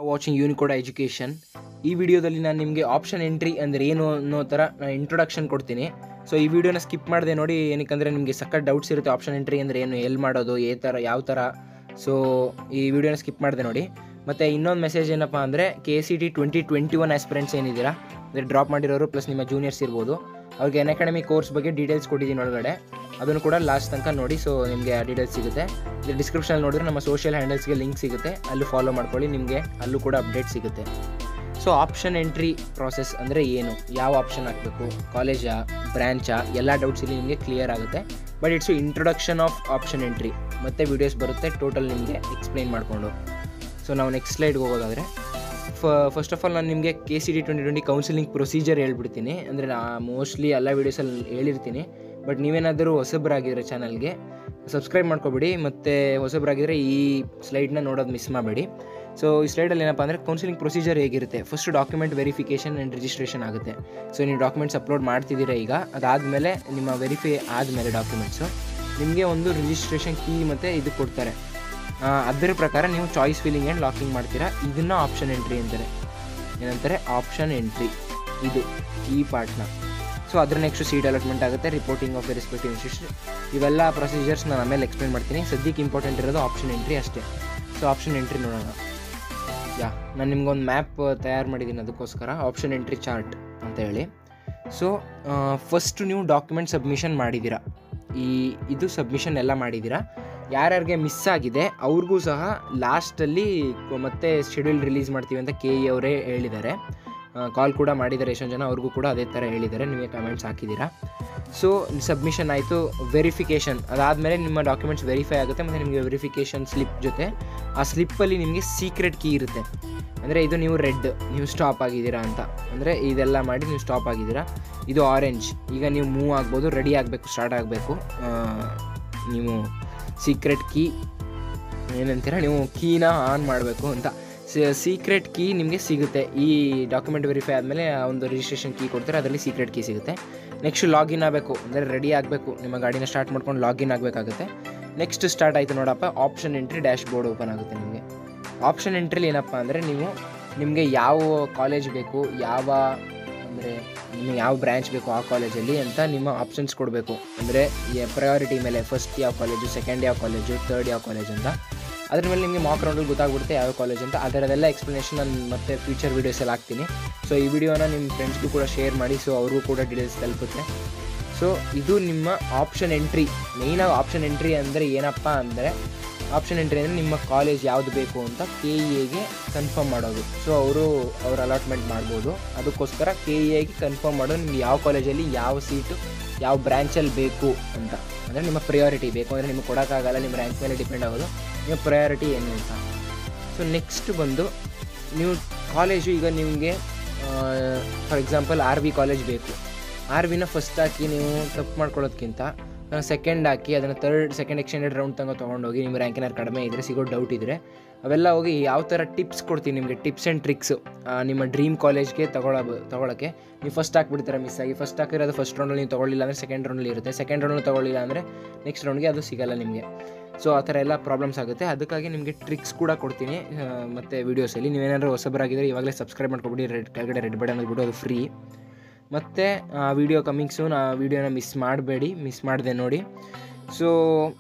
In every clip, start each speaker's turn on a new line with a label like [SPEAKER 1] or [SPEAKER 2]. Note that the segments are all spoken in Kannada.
[SPEAKER 1] ವಾಚಿಂಗ್ ಯೂನಿಕೋಡ್ ಎಜುಕೇಷನ್ ಈ ವಿಡಿಯೋದಲ್ಲಿ ನಾನು ನಿಮಗೆ ಆಪ್ಷನ್ ಎಂಟ್ರಿ ಅಂದರೆ ಏನು ಅನ್ನೋ ಥರ ನಾನು ಇಂಟ್ರೊಡಕ್ಷನ್ ಕೊಡ್ತೀನಿ ಸೊ ಈ ವಿಡಿಯೋನ ಸ್ಕಿಪ್ ಮಾಡಿದೆ ನೋಡಿ ಏನಕ್ಕಂದರೆ ನಿಮಗೆ ಸಖತ್ ಡೌಟ್ಸ್ ಇರುತ್ತೆ ಆಪ್ಷನ್ ಎಂಟ್ರಿ ಅಂದರೆ ಏನು ಎಲ್ಲಿ ಮಾಡೋದು ಏ ಥರ ಯಾವ ಥರ ಸೊ ಈ ವಿಡಿಯೋನ ಸ್ಕಿಪ್ ಮಾಡಿದೆ ನೋಡಿ ಮತ್ತು ಇನ್ನೊಂದು ಮೆಸೇಜ್ ಏನಪ್ಪ ಅಂದರೆ K C T twenty twenty one aspirants ಏನಿದ್ದೀರಾ ಅಂದರೆ ಡ್ರಾಪ್ ಮಾಡಿರೋರು ಪ್ಲಸ್ ನಿಮ್ಮ ಜೂನಿಯರ್ಸ್ ಇರ್ಬೋದು ಅವ್ರಿಗೆ ಎನ್ ಅಕಾಡೆಮಿ ಕೋರ್ಸ್ ಬಗ್ಗೆ ಡೀಟೇಲ್ಸ್ ಕೊಟ್ಟಿದ್ದೀನಿ ಒಳಗಡೆ ಅದನ್ನು ಕೂಡ ಲಾಸ್ಟ್ ತನಕ ನೋಡಿ ಸೊ ನಿಮಗೆ ಡೀಟೇಲ್ಸ್ ಸಿಗುತ್ತೆ ಇದು ಡಿಸ್ಕ್ರಿಪ್ಷನಲ್ಲಿ ನೋಡಿದ್ರೆ ನಮ್ಮ ಸೋಷಿಯಲ್ ಹ್ಯಾಂಡಲ್ಸ್ಗೆ ಲಿಂಕ್ ಸಿಗುತ್ತೆ ಅಲ್ಲೂ ಫಾಲೋ ಮಾಡ್ಕೊಳ್ಳಿ ನಿಮಗೆ ಅಲ್ಲೂ ಕೂಡ ಅಪ್ಡೇಟ್ ಸಿಗುತ್ತೆ ಸೊ ಆಪ್ಷನ್ ಎಂಟ್ರಿ ಪ್ರಾಸೆಸ್ ಅಂದರೆ ಏನು ಯಾವ ಆಪ್ಷನ್ ಹಾಕಬೇಕು ಕಾಲೇಜಾ ಬ್ರ್ಯಾಂಚಾ ಎಲ್ಲ ಡೌಟ್ಸ್ ಇಲ್ಲಿ ನಿಮಗೆ ಕ್ಲಿಯರ್ ಆಗುತ್ತೆ but it's introduction of option entry ಮತ್ತು ವೀಡಿಯೋಸ್ ಬರುತ್ತೆ ಟೋಟಲ್ ನಿಮಗೆ ಎಕ್ಸ್ಪ್ಲೈನ್ ಮಾಡಿಕೊಂಡು ಸೊ ನಾವು ನೆಕ್ಸ್ಟ್ ಸ್ಲೈಡ್ಗೆ ಹೋಗೋದಾದರೆ ಫ ಫಸ್ಟ್ ಆಫ್ ಆಲ್ ನಾನು ನಿಮಗೆ K C D twenty twenty counselling procedure ಹೇಳ್ಬಿಡ್ತೀನಿ ಅಂದರೆ ನಾ ಮೋಸ್ಟ್ಲಿ ಎಲ್ಲ ವೀಡಿಯೋಸಲ್ಲಿ ಹೇಳಿರ್ತೀನಿ ಬಟ್ ನೀವೇನಾದರೂ ಹೊಸಬರಾಗಿದ್ರೆ ಚಾನಲ್ಗೆ ಸಬ್ಸ್ಕ್ರೈಬ್ ಮಾಡ್ಕೊಬೇಡಿ ಮತ್ತು ಹೊಸಬರಾಗಿದ್ದರೆ ಈ ಸ್ಲೈಡ್ನ ನೋಡೋದು ಮಿಸ್ ಮಾಡಬೇಡಿ ಸೊ ಈ ಸ್ಲೈಡಲ್ಲಿ ಏನಪ್ಪ ಅಂದರೆ ಕೌನ್ಸಿಲಿಂಗ್ ಪ್ರೊಸೀಜರ್ ಹೇಗಿರುತ್ತೆ first document verification and registration ಆಗುತ್ತೆ ಸೊ ನೀವು ಡಾಕ್ಯುಮೆಂಟ್ಸ್ ಅಪ್ಲೋಡ್ ಮಾಡ್ತಿದ್ದೀರಾ ಈಗ ಅದಾದಮೇಲೆ ನಿಮ್ಮ ವೆರಿಫೈ ಆದಮೇಲೆ ಡಾಕ್ಯುಮೆಂಟ್ಸು ನಿಮಗೆ ಒಂದು ರಿಜಿಸ್ಟ್ರೇಷನ್ ಕೀ ಮತ್ತು ಇದು ಕೊಡ್ತಾರೆ ಆ, ಅದರ ಪ್ರಕಾರ ನೀವು ಚಾಯ್ಸ್ ಫಿಲ್ಲಿಂಗ್ ಆ್ಯಂಡ್ ಲಾಕಿಂಗ್ ಮಾಡ್ತೀರಾ ಇದನ್ನು ಆಪ್ಷನ್ ಎಂಟ್ರಿ ಅಂತಾರೆ ಏನಂತಾರೆ ಆಪ್ಷನ್ ಎಂಟ್ರಿ ಇದು ಈ ಪಾರ್ಟ್ನ ಸೊ ಅದ್ರ ನೆಕ್ಸ್ಟ್ ಸೀಟ್ ಅಲಾಟ್ಮೆಂಟ್ ಆಗುತ್ತೆ ರಿಪೋರ್ಟಿಂಗ್ ಆಫ್ ರೆಸ್ಪೆಕ್ಟಿವ್ ಇನ್ಸ್ಟಿಟ್ಯೂಷನ್ ಇವೆಲ್ಲ ಪ್ರೊಸೀಜರ್ಸ್ ನಾನು ಆಮೇಲೆ ಎಕ್ಸ್ಪ್ಲೇನ್ ಮಾಡ್ತೀನಿ ಸದ್ಯಕ್ಕೆ ಇಂಪಾರ್ಟೆಂಟ್ ಇರೋದು ಆಪ್ಷನ್ ಎಂಟ್ರಿ ಅಷ್ಟೇ ಸೊ ಆಪ್ಷನ್ ಎಂಟ್ರಿ ನೋಡೋಣ ಯಾ ನಾನು ನಿಮ್ಗೊಂದು ಮ್ಯಾಪ್ ತಯಾರು ಮಾಡಿದ್ದೀನಿ ಅದಕ್ಕೋಸ್ಕರ ಆಪ್ಷನ್ ಎಂಟ್ರಿ ಚಾರ್ಟ್ ಅಂತ ಹೇಳಿ ಸೊ ಫಸ್ಟ್ ನೀವು ಡಾಕ್ಯುಮೆಂಟ್ ಸಬ್ಮಿಷನ್ ಮಾಡಿದ್ದೀರಾ ಈ ಇದು ಸಬ್ಮಿಷನ್ ಎಲ್ಲ ಮಾಡಿದ್ದೀರಾ ಯಾರ್ಯಾರಿಗೆ ಮಿಸ್ ಆಗಿದೆ ಅವ್ರಿಗೂ ಸಹ ಲಾಸ್ಟಲ್ಲಿ ಮತ್ತೆ ಶೆಡ್ಯೂಲ್ ರಿಲೀಸ್ ಮಾಡ್ತೀವಿ ಅಂತ ಕೆ ಇ ಅವರೇ ಹೇಳಿದ್ದಾರೆ ಕಾಲ್ ಕೂಡ ಮಾಡಿದ್ದಾರೆ ಎಷ್ಟೊಂದು ಜನ ಅವ್ರಿಗೂ ಕೂಡ ಅದೇ ಥರ ಹೇಳಿದ್ದಾರೆ ನೀವೇ ಕಮೆಂಟ್ಸ್ ಹಾಕಿದ್ದೀರಾ ಸೊ ಸಬ್ಮಿಷನ್ ಆಯಿತು ವೆರಿಫಿಕೇಷನ್ ಅದಾದಮೇಲೆ ನಿಮ್ಮ ಡಾಕ್ಯುಮೆಂಟ್ಸ್ ವೆರಿಫೈ ಆಗುತ್ತೆ ಮತ್ತು ನಿಮಗೆ ವೆರಿಫಿಕೇಷನ್ ಸ್ಲಿಪ್ ಜೊತೆ ಆ ಸ್ಲಿಪ್ಪಲ್ಲಿ ನಿಮಗೆ ಸೀಕ್ರೆಟ್ ಕೀ ಇರುತ್ತೆ ಅಂದರೆ ಇದು ನೀವು ರೆಡ್ ನೀವು ಸ್ಟಾಪ್ ಆಗಿದ್ದೀರಾ ಅಂತ ಅಂದರೆ ಇದೆಲ್ಲ ಮಾಡಿ ನೀವು ಸ್ಟಾಪ್ ಆಗಿದ್ದೀರಾ ಇದು ಆರೆಂಜ್ ಈಗ ನೀವು ಮೂವ್ ಆಗ್ಬೋದು ರೆಡಿ ಆಗಬೇಕು ಸ್ಟಾರ್ಟ್ ಆಗಬೇಕು ನೀವು ಸೀಕ್ರೆಟ್ ಕೀ ಏನಂತೀರ ನೀವು ಕೀನ ಆನ್ ಮಾಡಬೇಕು ಅಂತ ಸೀಕ್ರೆಟ್ ಕೀ ನಿಮಗೆ ಸಿಗುತ್ತೆ ಈ ಡಾಕ್ಯುಮೆಂಟ್ ವೆರಿಫೈ ಆದಮೇಲೆ ಒಂದು ರಿಜಿಸ್ಟ್ರೇಷನ್ ಕೀ ಕೊಡ್ತಾರೆ ಅದರಲ್ಲಿ ಸೀಕ್ರೆಟ್ ಕೀ ಸಿಗುತ್ತೆ ನೆಕ್ಸ್ಟ್ ಲಾಗಿನ್ ಆಗಬೇಕು ಅಂದರೆ ರೆಡಿ ಆಗಬೇಕು ನಿಮ್ಮ ಗಾಡಿನ ಸ್ಟಾರ್ಟ್ ಮಾಡ್ಕೊಂಡು ಲಾಗಿನ್ ಆಗಬೇಕಾಗುತ್ತೆ ನೆಕ್ಸ್ಟ್ ಸ್ಟಾರ್ಟ್ ಆಯಿತು ನೋಡಪ್ಪ option entry dashboard open ಆಗುತ್ತೆ ನಿಮಗೆ ಆಪ್ಷನ್ ಎಂಟ್ರಿಲಿ ಏನಪ್ಪ ಅಂದರೆ ನೀವು ನಿಮಗೆ ಯಾವ ಕಾಲೇಜ್ ಬೇಕು ಯಾವ ಅಂದರೆ ನಿಮಗೆ ಯಾವ ಬ್ರ್ಯಾಂಚ್ ಬೇಕು ಆ ಕಾಲೇಜಲ್ಲಿ ಅಂತ ನಿಮ್ಮ ಆಪ್ಷನ್ಸ್ ಕೊಡಬೇಕು ಅಂದರೆ ಪ್ರಯಾರಿಟಿ ಮೇಲೆ ಫಸ್ಟ್ ಯಾವ ಕಾಲೇಜು ಸೆಕೆಂಡ್ ಯಾವ ಕಾಲೇಜು ತರ್ಡ್ ಯಾವ ಕಾಲೇಜ್ ಅಂತ ಅದ್ರ ಮೇಲೆ ನಿಮಗೆ ಮಾಕ್ ರೌಂಡಲ್ಲಿ ಗೊತ್ತಾಗ್ಬಿಡುತ್ತೆ ಯಾವ ಕಾಲೇಜ್ ಅಂತ ಅದರದೆಲ್ಲ ಎಕ್ಸ್ಪ್ಲನೇಷನ್ ನಾನು ಮತ್ತೆ ಫ್ಯೂಚರ್ ವೀಡಿಯೋಸಲ್ಲಿ ಹಾಕ್ತೀನಿ ಸೊ ಈ ವಿಡಿಯೋನ ನಿಮ್ಮ ಫ್ರೆಂಡ್ಸ್ಗೂ ಕೂಡ ಶೇರ್ ಮಾಡಿ ಸೊ ಅವ್ರಿಗೂ ಕೂಡ ಡೀಟೇಲ್ಸ್ ತಲುಪುತ್ತೆ ಸೊ ಇದು ನಿಮ್ಮ ಆಪ್ಷನ್ ಎಂಟ್ರಿ ಮೇಯ್ನಾಗಿ ಆಪ್ಷನ್ ಎಂಟ್ರಿ ಅಂದರೆ ಏನಪ್ಪ ಅಂದರೆ ಆಪ್ಷನ್ ಎಂಟ್ರಿ ಅಂದರೆ ನಿಮ್ಮ ಕಾಲೇಜ್ ಯಾವುದು ಬೇಕು ಅಂತ ಕೆ ಇ ಎಗೆ ಕನ್ಫರ್ಮ್ ಮಾಡೋದು ಸೊ ಅವರು ಅವ್ರ ಅಲಾಟ್ಮೆಂಟ್ ಮಾಡ್ಬೋದು ಅದಕ್ಕೋಸ್ಕರ ಕೆ ಇ ಎಗೆ ಕನ್ಫರ್ಮ್ ಮಾಡೋದು ನಿಮ್ಗೆ ಯಾವ ಕಾಲೇಜಲ್ಲಿ ಯಾವ ಸೀಟು ಯಾವ ಬ್ರ್ಯಾಂಚಲ್ಲಿ ಬೇಕು ಅಂತ ಅಂದರೆ ನಿಮ್ಮ ಪ್ರಯಾರಿಟಿ ಬೇಕು ಅಂದರೆ ನಿಮಗೆ ಕೊಡೋಕ್ಕಾಗಲ್ಲ ನಿಮ್ಮ ರ್ಯಾಂಕ್ ಮೇಲೆ ಡಿಪೆಂಡ್ ಆಗೋದು ನಿಮ್ಮ ಪ್ರಯಾರಿಟಿ ಏನು ಅಂತ ಸೊ ನೆಕ್ಸ್ಟ್ ಬಂದು ನೀವು ಕಾಲೇಜು ಈಗ ನಿಮಗೆ for example R V college ಬೇಕು ಆರ್ ವಿನ ಫಸ್ಟ್ ಹಾಕಿ ನೀವು ತಪ್ಪು ಮಾಡ್ಕೊಳ್ಳೋದಕ್ಕಿಂತ ಸೆಕೆಂಡ್ ಹಾಕಿ ಅದನ್ನು ತರ್ಡ್ ಸೆಕೆಂಡ್ ಎಕ್ಸ್ಟೆಂಡೆಡ್ ರೌಂಡ್ ತನಕ ತೊಗೊಂಡೋಗಿ ನಿಮ್ಮ ರ್ಯಾಂಕ್ ಏನಾದ್ರು ಕಡಿಮೆ ಇದ್ದರೆ ಸಿಗೋ ಡೌಟ್ ಇದ್ದರೆ ಅವೆಲ್ಲ ಹೋಗಿ ಯಾವ ಥರ ಟಿಪ್ಸ್ ಕೊಡ್ತೀನಿ ನಿಮಗೆ ಟಿಪ್ಸ್ ಆ್ಯಂಡ್ ಟ್ರಿಕ್ಸು ನಿಮ್ಮ ಡ್ರೀಮ್ ಕಾಲೇಜ್ಗೆ ತಗೊಳ್ಳೋ ತಗೊಳ್ಳೋಕ್ಕೆ ನೀವು ಫಸ್ಟ್ ಹಾಕ್ಬಿಡ್ತೀರ ಮಿಸ್ ಆಗಿ ಫಸ್ಟ್ ಹಾಕಿರೋದು ಫಸ್ಟ್ ರೌಂಡಲ್ಲಿ ನೀವು ತೊಗೊಳ್ಳಿಲ್ಲ ಅಂದರೆ ಸೆಕೆಂಡ್ ರೌಂಡಲ್ಲಿ ಇರುತ್ತೆ ಸೆಕೆಂಡ್ ರೌಂಡಲ್ಲಿ ತೊಗೊಳ್ಳಿಲ್ಲ ಅಂದರೆ ನೆಕ್ಸ್ಟ್ ರೌಂಡ್ಗೆ ಅದು ಸಿಗಲ್ಲ ನಿಮಗೆ ಸೊ ಆ ಥರ ಎಲ್ಲ ಪ್ರಾಬ್ಲಮ್ಸ್ ಆಗುತ್ತೆ ಅದಕ್ಕಾಗಿ ನಿಮಗೆ ಟ್ರಿಕ್ಸ್ ಕೂಡ ಕೊಡ್ತೀನಿ ಆ, ಮತ್ತು ವೀಡಿಯೋಸಲ್ಲಿ ನೀವೇನಾದರೂ ಹೊಸಬರಾಗಿದ್ದರೆ ಇವಾಗಲೇ ಸಬ್ಸ್ಕ್ರೈಬ್ ಮಾಡ್ಕೊಬಿಡಿ ರೆಡ್ ಕೆಳಗಡೆ ರೆಡ್ ಬಟನ್ ಬಿಟ್ಟು ಅದು ಫ್ರೀ ಮತ್ತು ಆ ವಿಡಿಯೋ ಕಮಿಂಗ್ ಸೂನ್ ಆ ವಿಡಿಯೋನ ಮಿಸ್ ಮಾಡಬೇಡಿ ಮಿಸ್ ಮಾಡಿದೆ ನೋಡಿ ಸೊ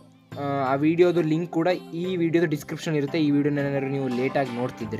[SPEAKER 1] ಆ ವಿಡಿಯೋದು ಲಿಂಕ್ ಕೂಡ ಈ ವಿಡಿಯೋದ ಡಿಸ್ಕ್ರಿಪ್ಷನ್ ಇರುತ್ತೆ ಈ ವಿಡಿಯೋನ ಏನಾದ್ರು ನೀವು ಲೇಟಾಗಿ ನೋಡ್ತಿದ್ರೆ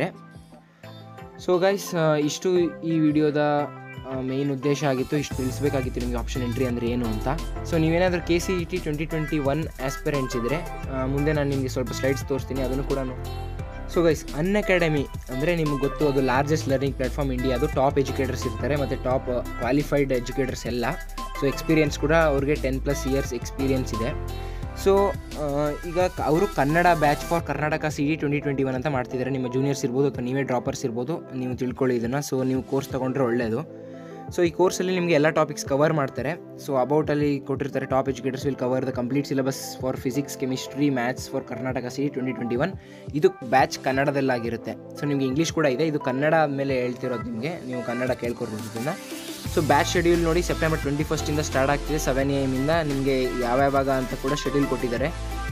[SPEAKER 1] ಸೊ ಗೈಸ್ ಇಷ್ಟು ಈ ವಿಡಿಯೋದ ಮೇಯ್ನ್ ಉದ್ದೇಶ ಆಗಿತ್ತು ಇಷ್ಟು ತಿಳಿಸ್ಬೇಕಾಗಿತ್ತು ನಿಮಗೆ ಆಪ್ಷನ್ ಎಂಟ್ರಿ ಅಂದರೆ ಏನು ಅಂತ ಸೊ ನೀವೇನಾದರೂ K C E T twenty twenty one aspirants ಇದ್ದರೆ ಮುಂದೆ ನಾನು ನಿಮಗೆ ಸ್ವಲ್ಪ ಸ್ಲೈಡ್ಸ್ ತೋರಿಸ್ತೀನಿ ಅದನ್ನು ಕೂಡ ಸೊ ಗೈಸ್ ಅನ್ ಅಕಾಡೆಮಿ ಅಂದರೆ ನಿಮ್ಗೆ ಗೊತ್ತು ಅದು ಲಾರ್ಜೆಸ್ಟ್ ಲರ್ನಿಂಗ್ ಪ್ಲಾಟ್ಫಾರ್ಮ್ ಇಂಡಿಯಾ ಅದು ಟಾಪ್ ಎಜುಕೇಟರ್ಸ್ ಇರ್ತಾರೆ ಮತ್ತು ಟಾಪ್ ಕ್ವಾಲಿಫೈಡ್ ಎಜುಕೇಟರ್ಸ್ ಎಲ್ಲ ಸೊ ಎಕ್ಸ್ಪೀರಿಯನ್ಸ್ ಕೂಡ ಅವ್ರಿಗೆ ಟೆನ್ ಪ್ಲಸ್ ಇಯರ್ಸ್ ಎಕ್ಸ್ಪೀರಿಯನ್ಸ್ ಇದೆ ಸೊ ಈಗ ಅವರು Kannada batch for Karnataka C D twenty twenty one ಅಂತ ಮಾಡ್ತಿದ್ದಾರೆ ನಿಮ್ಮ ಜೂನಿಯರ್ಸ್ ಇರ್ಬೋದು ಅಥವಾ ನೀವೇ ಡ್ರಾಪರ್ಸ್ ಇರ್ಬೋದು ನೀವು ತಿಳ್ಕೊಳ್ಳಿ ಇದನ್ನು ಸೊ ನೀವು ಕೋರ್ಸ್ ತೊಗೊಂಡ್ರೆ ಒಳ್ಳೆಯದು ಸೊ ಈ ಕೋರ್ಸಲ್ಲಿ ನಿಮಗೆ ಎಲ್ಲ ಟಾಪಿಕ್ಸ್ ಕವರ್ ಮಾಡ್ತಾರೆ ಸೊ ಅಬೌಟಲ್ಲಿ ಕೊಟ್ಟಿರ್ತಾರೆ top educators will cover the complete syllabus for physics chemistry maths for Karnataka C twenty twenty one ಇದು ಬ್ಯಾಚ್ ಕನ್ನಡದಲ್ಲಾಗಿರುತ್ತೆ ಸೊ ನಿಮಗೆ ಇಂಗ್ಲೀಷ್ ಕೂಡ ಇದೆ ಇದು ಕನ್ನಡ ಮೇಲೆ ಹೇಳ್ತಿರೋದು ನಿಮಗೆ ನೀವು ಕನ್ನಡ ಕೇಳ್ಕೊಡ್ಬೋದನ್ನ ಸೊ ಬ್ಯಾಚ್ ಶೆಡ್ಯೂಲ್ ನೋಡಿ ಸೆಪ್ಟೆಂಬರ್ ಟ್ವೆಂಟಿ ಫಸ್ಟಿಂದ ಸ್ಟಾರ್ಟ್ ಆಗ್ತಿದೆ ಸೆವೆನ್ ಎ ಎಮ್ಮಿಂದ ನಿಮಗೆ ಯಾವ್ಯಾವಾಗ ಅಂತ ಕೂಡ ಶೆಡ್ಯೂಲ್ ಕೊಟ್ಟಿದ್ದಾರೆ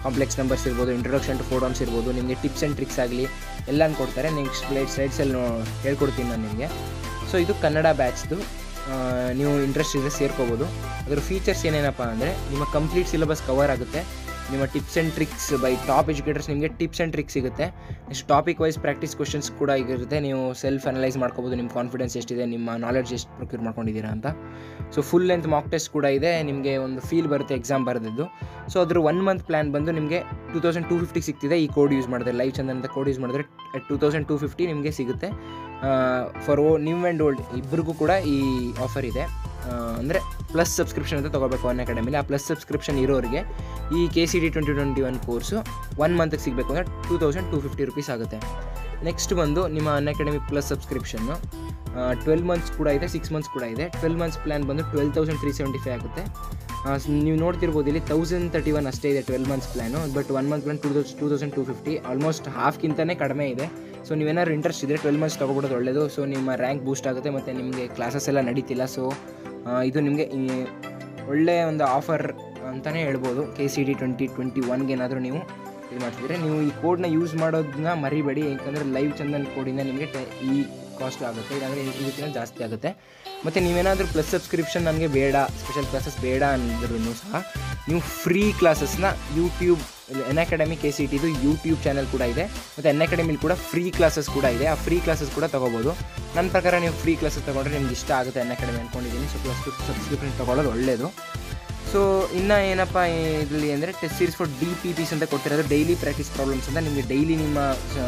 [SPEAKER 1] ಕಾಂಪ್ಲೆಕ್ಸ್ ನಂಬರ್ಸ್ ಇರ್ಬೋದು ಇಂಟ್ರೊಡಕ್ಷನ್ ಟು ಫೋಟೋನ್ಸ್ ಇರ್ಬೋದು ನಿಮಗೆ ಟಿಪ್ಸ್ ಆ್ಯಂಡ್ ಟ್ರಿಕ್ಸ್ ಆಗಲಿ ಎಲ್ಲನೂ ಕೊಡ್ತಾರೆ ನೆಕ್ಸ್ಟ್ ಸ್ಲೈಡ್ ಸ್ಲೈಡ್ಸಲ್ಲಿ ಹೇಳ್ಕೊಡ್ತೀನಿ ನಾನು ನಿಮಗೆ ಸೊ ಇದು ಕನ್ನಡ ಬ್ಯಾಚ್ದು ನೀವು ಇಂಟ್ರೆಸ್ಟ್ ಇದ್ದರೆ ಸೇರ್ಕೋಬೋದು ಅದರ ಫೀಚರ್ಸ್ ಏನೇನಪ್ಪ ಅಂದರೆ ನಿಮ್ಮ ಕಂಪ್ಲೀಟ್ ಸಿಲೆಬಸ್ ಕವರ್ ಆಗುತ್ತೆ ನಿಮ್ಮ tips and tricks by top educators ನಿಮಗೆ ಟಿಪ್ಸ್ ಆ್ಯಂಡ್ ಟ್ರಿಕ್ಸ್ ಸಿಗುತ್ತೆ next topic wise practice questions ಕೂಡ ಇರುತ್ತೆ ನೀವು ಸೆಲ್ಫ್ ಅನಲೈಸ್ ಮಾಡ್ಕೋಬೋದು ನಿಮ್ಮ ಕಾನ್ಫಿಡೆನ್ಸ್ ಎಷ್ಟಿದೆ ನಿಮ್ಮ ನಾಲೆಡ್ಜ್ ಎಷ್ಟು ಪ್ರೊಕ್ಯೂರ್ ಮಾಡ್ಕೊಂಡಿದ್ದೀರಾ ಅಂತ so full length mock test ಕೂಡ ಇದೆ ನಿಮಗೆ ಒಂದು ಫೀಲ್ ಬರುತ್ತೆ ಎಕ್ಸಾಮ್ ಬರೆದಿದ್ದು ಸೊ ಅದ್ರ ಒನ್ ಮಂತ್ ಪ್ಲ್ಯಾನ್ ಬಂದು ನಿಮಗೆ ಟೂ ತೌಸಂಡ್ ಟೂ ಫಿಫ್ಟಿ ಸಿಗ್ತಿದೆ ಈ ಕೋಡ್ ಯೂಸ್ ಮಾಡಿದ್ರೆ ಲೈವ್ ಚಂದನ್ ಅಂತ ಕೋಡ್ ಯೂಸ್ ಮಾಡಿದ್ರೆ ಟೂ ತೌಸಂಡ್ ಟೂ ಫಿಫ್ಟಿ ನಿಮಗೆ ಸಿಗುತ್ತೆ for oh new and old ಇಬ್ಬರಿಗೂ ಕೂಡ ಈ ಆಫರ್ ಇದೆ ಅಂದರೆ ಪ್ಲಸ್ ಸಬ್ಸ್ಕ್ರಿಪ್ಷನ್ ಅಂತ ತೊಗೋಬೇಕು ಒನ್ ಅಕಾಡೆಮಿಲಿ ಆ ಪ್ಲಸ್ ಸಬ್ಸ್ಕ್ರಿಪ್ಷನ್ ಇರೋರಿಗೆ ಈ K C D twenty twenty one course one ಮಂತ್ಗೆ ಸಿಗಬೇಕು ಅಂದರೆ two thousand two fifty rupees ಆಗುತ್ತೆ ನೆಕ್ಸ್ಟ್ ಬಂದು ನಿಮ್ಮ ಅನ್ ಅಕಾಡೆಮಿ ಪ್ಲಸ್ ಸಬ್ಸ್ಕ್ರಿಪ್ಷನ್ನು ಟ್ವೆಲ್ ಮಂತ್ಸ್ ಕೂಡ ಇದೆ ಸಿಕ್ಸ್ ಮಂತ್ಸ್ ಕೂಡ ಇದೆ ಟ್ವೆಲ್ ಮಂತ್ಸ್ ಪ್ಲ್ಯಾನ್ ಬಂದು twelve thousand three seventy five ಆಗುತ್ತೆ ಆ, ಸ್- ನೀವು ನೋಡ್ತಿರ್ಬೋದು ಇಲ್ಲಿ ತೌಸಂಡ್ ತರ್ಟಿ ಒನ್ ಅಷ್ಟೇ ಇದೆ twelve months plan but one month plan two ತೌಸ್ two thousand two fifty almost ಹಾಫ್ಗಿಂತಲೇ ಕಡಿಮೆ ಇದೆ ಸೊ ನೀವೇನಾದ್ರು ಇಂಟ್ರೆಸ್ಟ್ ಇದ್ದರೆ ಟ್ವೆಲ್ ಮಂತ್ಸ್ ತೊಗೊಬಿಡೋದು ಒಳ್ಳೆಯದು ಸೊ ನಿಮ್ಮ ರ್ಯಾಂಕ್ ಬೂಸ್ಟ್ ಆಗುತ್ತೆ ಮತ್ತು ನಿಮಗೆ ಕ್ಲಾಸಸ್ ಎಲ್ಲ ನಡೀತಿಲ್ಲ ಸೊ ಇದು ನಿಮಗೆ ಒಳ್ಳೆಯ ಒಂದು ಆಫರ್ ಅಂತಲೇ ಹೇಳ್ಬೋದು K C D twenty twenty ಒನ್ಗೆ ಏನಾದರೂ ನೀವು ಇದು ಮಾಡ್ತಿದ್ರೆ ನೀವು ಈ ಕೋಡ್ನ ಯೂಸ್ ಮಾಡೋದನ್ನ ಮರಿಬೇಡಿ ಯಾಕಂದರೆ ಲೈವ್ ಚಂದನ್ ಕೋಡಿಂದ ನಿಮಗೆ ಟೆ ಈ ಕಾಸ್ಟ್ ಆಗುತ್ತೆ ಇಲ್ಲಾಂದರೆ ಇದಕ್ಕಿಂತ ಜಾಸ್ತಿ ಆಗುತ್ತೆ ಮತ್ತು ನೀವೇನಾದರೂ ಪ್ಲಸ್ ಸಬ್ಸ್ಕ್ರಿಪ್ಷನ್ ನನಗೆ ಬೇಡ ಸ್ಪೆಷಲ್ ಕ್ಲಾಸಸ್ ಬೇಡ ಅಂದ್ರೂ ಸಹ ನೀವು ಫ್ರೀ ಕ್ಲಾಸಸ್ನ YouTube Unacademy K C ಟಿದು ಯೂಟ್ಯೂಬ್ ಚಾನಲ್ ಕೂಡ ಇದೆ ಮತ್ತು ಎನ್ ಅಕಾಡೆಮಿಲಿ ಕೂಡ ಫ್ರೀ ಕ್ಲಾಸಸ್ ಕೂಡ ಇದೆ ಆ ಫ್ರೀ ಕ್ಲಾಸಸ್ ಕೂಡ ತೊಗೋಬೋದು ನನ್ನ ಪ್ರಕಾರ ನೀವು ಫ್ರೀ ಕ್ಲಾಸಸ್ ತೊಗೊಂಡ್ರೆ ನಿಮ್ಗೆ ಇಷ್ಟ ಆಗುತ್ತೆ ಎನ್ ಅಕಾಡೆಮಿ ಅಂದ್ಕೊಂಡಿದ್ದೀನಿ ಸೊ ಪ್ಲಸ್ ಸಬ್ಸ್ಕ್ರಿಪ್ಷನ್ ತೊಗೊಳ್ಳೋದು ಒಳ್ಳೆಯದು ಸೊ ಇನ್ನು ಏನಪ್ಪ ಇದರಲ್ಲಿ ಅಂದರೆ test series for D P Ps ಅಂತ ಕೊಡ್ತಿರೋದು ಡೈಲಿ ಪ್ರಾಕ್ಟೀಸ್ ಪ್ರಾಬ್ಲಮ್ಸ್ ಅಂತ ನಿಮಗೆ ಡೈಲಿ ನಿಮ್ಮ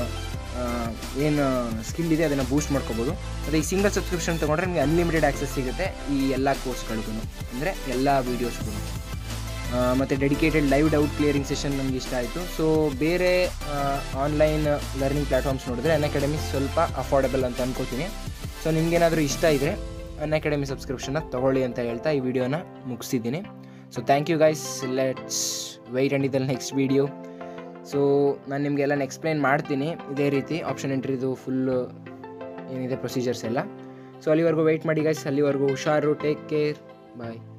[SPEAKER 1] ಏನು ಸ್ಕಿಲ್ ಇದೆ ಅದನ್ನು ಬೂಸ್ಟ್ ಮಾಡ್ಕೋಬೋದು ಮತ್ತು ಈ ಸಿಂಗಲ್ ಸಬ್ಸ್ಕ್ರಿಪ್ಷನ್ ತೊಗೊಂಡ್ರೆ ನಿಮಗೆ ಅನ್ಲಿಮಿಟೆಡ್ ಆಕ್ಸೆಸ್ ಸಿಗುತ್ತೆ ಈ ಎಲ್ಲ ಕೋರ್ಸ್ಗಳಿಗೂ ಅಂದರೆ ಎಲ್ಲ ವೀಡಿಯೋಸ್ಗೂ ಮತ್ತು dedicated live doubt clearing session ನಮಗೆ ಇಷ್ಟ ಆಯಿತು ಸೊ ಬೇರೆ ಆನ್ಲೈನ್ ಲರ್ನಿಂಗ್ ಪ್ಲ್ಯಾಟ್ಫಾರ್ಮ್ಸ್ ನೋಡಿದ್ರೆ ಅನ್ ಅಕಾಡೆಮಿ ಸ್ವಲ್ಪ ಅಫೋರ್ಡೆಬಲ್ ಅಂತ ಅನ್ಕೋತೀನಿ ಸೊ ನಿಮ್ಗೇನಾದರೂ ಇಷ್ಟ ಇದ್ದರೆ ಅನ್ ಅಕಾಡೆಮಿ ಸಬ್ಸ್ಕ್ರಿಪ್ಷನ್ನ ತೊಗೊಳ್ಳಿ ಅಂತ ಹೇಳ್ತಾ ಈ ವಿಡಿಯೋನ ಮುಗಿಸಿದ್ದೀನಿ so thank you guys let's wait and ಇದಲ್ ನೆಕ್ಸ್ಟ್ ವೀಡಿಯೋ ಸೊ ನಾನು ನಿಮಗೆಲ್ಲ ಎಕ್ಸ್ಪ್ಲೈನ್ ಮಾಡ್ತೀನಿ ಇದೇ ರೀತಿ ಆಪ್ಷನ್ ಎಂಟ್ರಿದು ಫುಲ್ಲು ಏನಿದೆ ಪ್ರೊಸೀಜರ್ಸ್ ಎಲ್ಲ ಸೊ ಅಲ್ಲಿವರೆಗೂ ವೆಯ್ಟ್ ಮಾಡಿ ಗೈಸ್ ಅಲ್ಲಿವರೆಗೂ ಹುಷಾರು ಟೇಕ್ ಕೇರ್ ಬಾಯ್